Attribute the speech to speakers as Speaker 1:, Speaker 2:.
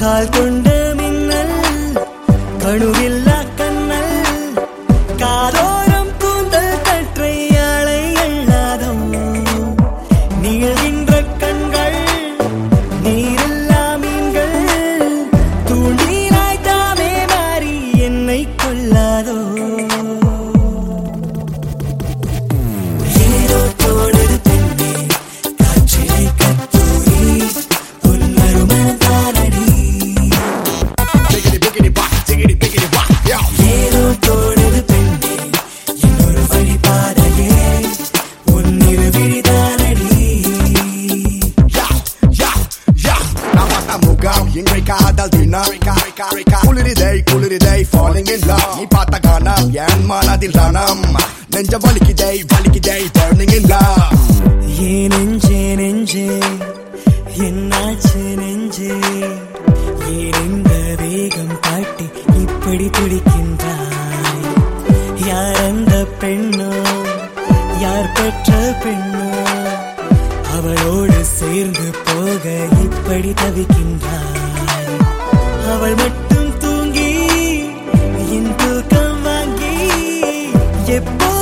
Speaker 1: கால் கொண்ட மின்னல் கணுவில்லா கண்ணல் காதோரம் கூந்தல் கற்றை அலை அல்லாதம் நீள்கின்ற கண்கள் நீரில்லா மீன்கள் தூண்டினாய் தாமே மாறி என்னை கொள்ளாதோ ஏதோ தோணுது பெண்ணே காற்றிலே கத்தூரி உன் மறுமணம் தானடி
Speaker 2: Biggity, biggity, bop, tiggity, biggity, bop, yo.
Speaker 1: ஏதோ தோணுது பெண்ணே இன்னொரு வழி பாதையே உன் இருவிழிதானடி
Speaker 2: Yo, yo, yo. நான் பார்த்த முகம் இன்றை காதல் தினம் குளிரிதை குளிரிதை falling in love நீ பார்த்த காணம் என் மனதில் ரணம் நெஞ்ச வலிக்குதை வலிக்குதை burning in love
Speaker 1: ஏ நெஞ்சே நெஞ்சே என்னாச்சு நெஞ்சே ஏன் இந்த வேகம் காட்டி இப்படி துடிக்கின்றாய் யார் அந்த பெண்ணோ யார் பெற்ற பெண்ணோ அவளோடு சேர்ந்து போக இப்படி தவிக்கின்றாய் அவள் மட்டும் தூங்கி என் தூக்கம் வாங்கி எப்போ